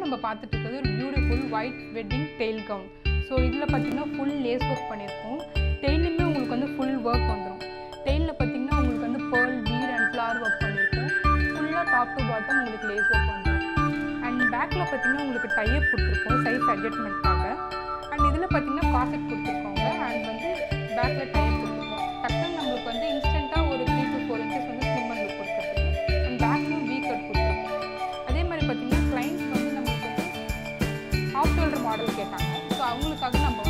நம்ம பார்த்துட்டு இருக்கிறது ஒரு beautiful white wedding tail gown so இதில் பார்த்தீங்கன்னா ஃபுல் லேஸ் ஒர்க் பண்ணியிருக்கோம் டெய்லுமே உங்களுக்கு வந்து ஃபுல் ஒர்க் வந்துடும் டெய்லில் பார்த்தீங்கன்னா உங்களுக்கு வந்து pearl bead and flower work பண்ணியிருக்கோம் ஃபுல்லாக டாப் டு பாட்டம் உங்களுக்கு லேஸ் ஒர்க் வந்துடும் அண்ட் பேக்கில் பார்த்தீங்கன்னா உங்களுக்கு டைப் கொடுத்துருக்கோம் சைஸ் அட்ஜஸ்ட்மெண்ட்காக அண்ட் இதில் பார்த்தீங்கன்னா பாக்கெட் கொடுத்துருக்கோங்க அண்ட் வந்து பேக்கில் டைப் கொடுத்துருக்கோம் டக்குன்னு நம்மளுக்கு வந்து இன்ஸ்டண்ட்டாக ஒரு த்ரீ டு ஃபோர் இன்ச்சஸ் வந்து ஸ்லிம்மர் லுக் கொடுத்துருக்கு அண்ட் பேக்லையும் வீ கட் கொடுத்துருக்கோம் அதே மாதிரி பார்த்தீங்கன்னா கிளைண்ட்ஸ் வந்து நம்மளுக்கு வந்து ஆஃப் ஷோல்டர் மாடல் கேட்டாங்க ஸோ அவங்களுக்காக நம்ம